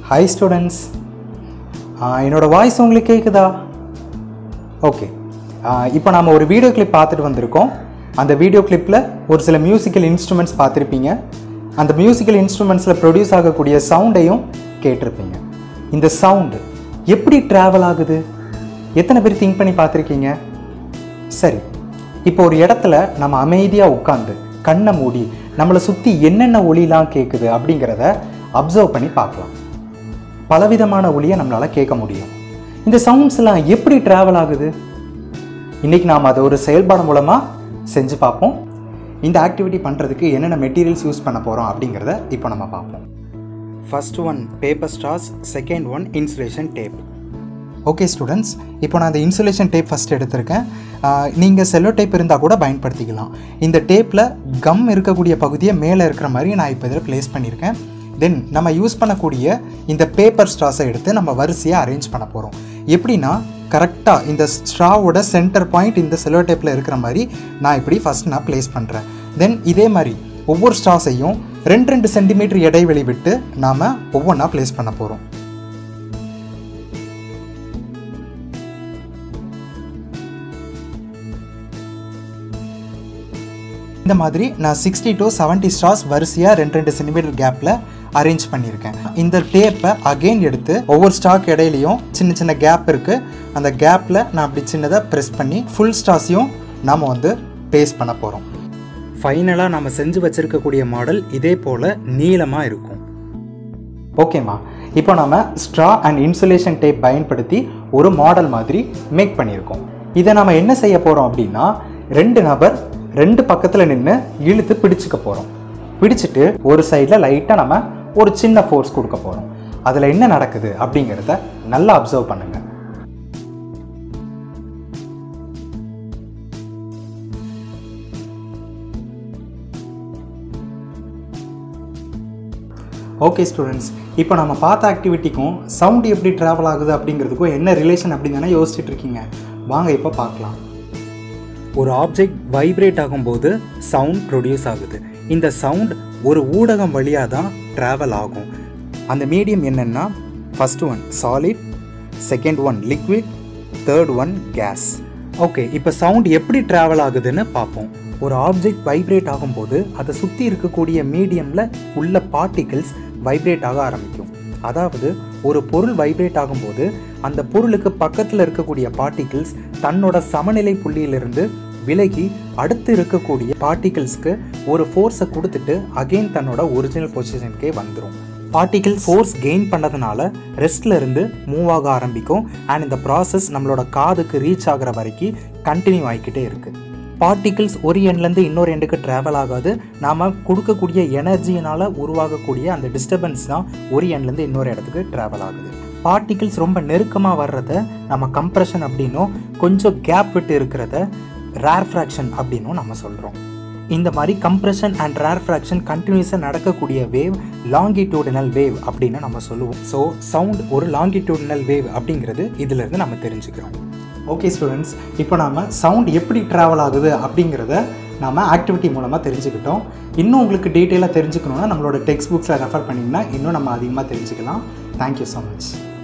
hi students என்னோடய voice உங்களுக்கு கேட்குதா ஓகே இப்போ நாம் ஒரு வீடியோ கிளிப் பார்த்துட்டு வந்திருக்கோம் அந்த வீடியோ கிளிப்பில் ஒரு சில மியூசிக்கல் இன்ஸ்ட்ருமெண்ட்ஸ் பார்த்துருப்பீங்க அந்த மியூசிக்கல் இன்ஸ்ட்ருமெண்ட்ஸில் ப்ரொடியூஸ் ஆகக்கூடிய சவுண்டையும் கேட்டிருப்பீங்க இந்த சவுண்டு எப்படி ட்ராவல் ஆகுது எத்தனை பேர் திங்க் பண்ணி பார்த்துருக்கீங்க சரி இப்போ ஒரு இடத்துல நம்ம அமைதியாக உட்காந்து கண்ணை மூடி நம்மளை சுற்றி என்னென்ன ஒலிலாம் கேட்குது அப்படிங்கிறத அப்சர்வ் பண்ணி பார்க்கலாம் பலவிதமான ஒலியை நம்மளால் கேட்க முடியும் இந்த சவுண்ட்ஸ்லாம் எப்படி ட்ராவல் ஆகுது இன்றைக்கி நாம் அதை ஒரு செயல்பாடு மூலமாக செஞ்சு பார்ப்போம் இந்த ஆக்டிவிட்டி பண்ணுறதுக்கு என்னென்ன மெட்டீரியல்ஸ் யூஸ் பண்ண போகிறோம் அப்படிங்கிறத இப்போ நம்ம பார்ப்போம் first one paper straws second one insulation tape okay students இப்போ நான் அந்த இன்சுலேஷன் டேப் ஃபஸ்ட் எடுத்திருக்கேன் நீங்கள் செல்லோ டேப் இருந்தால் கூட பயன்படுத்திக்கலாம் இந்த டேப்பில் கம் இருக்கக்கூடிய பகுதியை மேலே இருக்கிற மாதிரி நான் இப்போ இதில் ப்ளேஸ் பண்ணியிருக்கேன் தென் நம்ம யூஸ் பண்ணக்கூடிய இந்த பேப்பர் ஸ்ட்ராஸை எடுத்து நம்ம வரிசையாக அரேஞ்ச் பண்ண போகிறோம் எப்படின்னா கரெக்டாக இந்த ஸ்ட்ராவோட சென்டர் பாயிண்ட் இந்த செல்லோ டேப்பில் இருக்கிற மாதிரி நான் இப்படி ஃபஸ்ட் நான் ப்ளேஸ் பண்ணுறேன் தென் இதே மாதிரி ஒவ்வொரு ஸ்ட்ராஸையும் ரெண்டு ரெண்டு சென்டிமீட்டர் இடைவெளி விட்டு நாம் ஒவ்வொன்றா ப்ளேஸ் பண்ண போகிறோம் இந்த மாதிரி நான் சிக்ஸ்டி டு செவன்ட்டி ஸ்டார்ஸ் வரிசையாக ரெண்டு ரெண்டு சென்டிமீட்டர் கேப்பில் அரேஞ்ச் பண்ணியிருக்கேன் இந்த டேப்பை அகெயின் எடுத்து ஒவ்வொரு ஸ்டாக் இடையிலையும் சின்ன சின்ன கேப் இருக்குது அந்த கேப்பில் நான் அப்படி சின்னதாக ப்ரெஸ் பண்ணி ஃபுல் ஸ்டார்ஸையும் நாம் வந்து பேஸ்ட் பண்ண போகிறோம் ஃபைனலாக நம்ம செஞ்சு வச்சுருக்கக்கூடிய மாடல் இதே போல் நீளமாக இருக்கும் ஓகேம்மா இப்போ நம்ம ஸ்ட்ரா அண்ட் இன்சுலேஷன் டேப் பயன்படுத்தி ஒரு மாடல் மாதிரி மேக் பண்ணியிருக்கோம் இதை நம்ம என்ன செய்ய போகிறோம் அப்படின்னா ரெண்டு நபர் ரெண்டு பக்கத்தில் நின்று இழுத்து பிடிச்சிக்க போகிறோம் பிடிச்சிட்டு ஒரு சைடில் லைட்டாக நம்ம ஒரு சின்ன ஃபோர்ஸ் கொடுக்க போகிறோம் அதில் என்ன நடக்குது அப்படிங்கிறத நல்லா அப்சர்வ் பண்ணுங்கள் ஓகே ஸ்டூடெண்ட்ஸ் இப்போ நம்ம பார்த்த ஆக்டிவிட்டிக்கும் சவுண்ட் எப்படி ட்ராவல் ஆகுது அப்படிங்கிறதுக்கும் என்ன ரிலேஷன் அப்படின்னு தானே யோசிச்சுட்டு இருக்கீங்க வாங்க இப்போ பார்க்கலாம் ஒரு ஆப்ஜெக்ட் வைப்ரேட் ஆகும்போது சவுண்ட் ப்ரொடியூஸ் ஆகுது இந்த சவுண்ட் ஒரு ஊடகம் வழியாக தான் ட்ராவல் ஆகும் அந்த மீடியம் என்னென்னா first one solid second one liquid third one gas okay இப்போ சவுண்ட் எப்படி ட்ராவல் ஆகுதுன்னு பார்ப்போம் ஒரு ஆப்ஜெக்ட் வைப்ரேட் ஆகும்போது அதை சுற்றி இருக்கக்கூடிய மீடியமில் உள்ள பார்ட்டிகிள்ஸ் வைப்ரேட் ஆக ஆரம்பிக்கும் அதாவது ஒரு பொருள் வைப்ரேட் ஆகும்போது அந்த பொருளுக்கு பக்கத்தில் இருக்கக்கூடிய பார்ட்டிகிள்ஸ் தன்னோட சமநிலை புள்ளியிலிருந்து விலகி அடுத்து இருக்கக்கூடிய பார்ட்டிகிள்ஸ்க்கு ஒரு ஃபோர்ஸை கொடுத்துட்டு அகெயின் தன்னோட ஒரிஜினல் பொசிஷனுக்கே வந்துடும் பார்ட்டிகிள் ஃபோர்ஸ் கெயின் பண்ணதுனால ரெஸ்ட்ல இருந்து மூவ் ஆக ஆரம்பிக்கும் அண்ட் இந்த ப்ராசஸ் நம்மளோட காதுக்கு ரீச் ஆகிற வரைக்கும் கண்டினியூ ஆகிக்கிட்டே இருக்குது பார்ட்டிகிள்ஸ் ஒரு எண்ட்லேருந்து இன்னொரு எண்டுக்கு ட்ராவல் ஆகாது நாம் கொடுக்கக்கூடிய எனர்ஜியினால் உருவாகக்கூடிய அந்த டிஸ்டர்பன்ஸ் தான் ஒரு எண்ட்லேருந்து இன்னொரு இடத்துக்கு ட்ராவல் ஆகுது பார்ட்டிகிள்ஸ் ரொம்ப நெருக்கமாக வர்றத நம்ம கம்ப்ரெஷன் அப்படின்னும் கொஞ்சம் கேப் விட்டு இருக்கிறத ரேர் ஃப்ராக்ஷன் அப்படின்னும் நம்ம சொல்கிறோம் இந்த மாதிரி கம்ப்ரெஷன் அண்ட் ரேர் ஃப்ராக்ஷன் கண்டினியூஸாக நடக்கக்கூடிய வேவ் லாங்கிடியூடினல் வேவ் அப்படின்னு நம்ம சொல்லுவோம் ஸோ சவுண்ட் ஒரு லாங்கிடியூடினல் வேவ் அப்படிங்கிறது இதிலிருந்து நம்ம தெரிஞ்சுக்கிறோம் ஓகே ஸ்டூடெண்ட்ஸ் இப்போ நாம் சவுண்ட் எப்படி ட்ராவல் ஆகுது அப்படிங்கிறத நாம் ஆக்டிவிட்டி மூலமாக தெரிஞ்சுக்கிட்டோம் இன்னும் உங்களுக்கு டீட்டெயிலாக தெரிஞ்சுக்கணுன்னா நம்மளோட டெக்ஸ்ட் புக்ஸில் ரெஃபர் பண்ணிங்கன்னா இன்னும் நம்ம அதிகமாக தெரிஞ்சுக்கலாம் தேங்க்யூ ஸோ மச்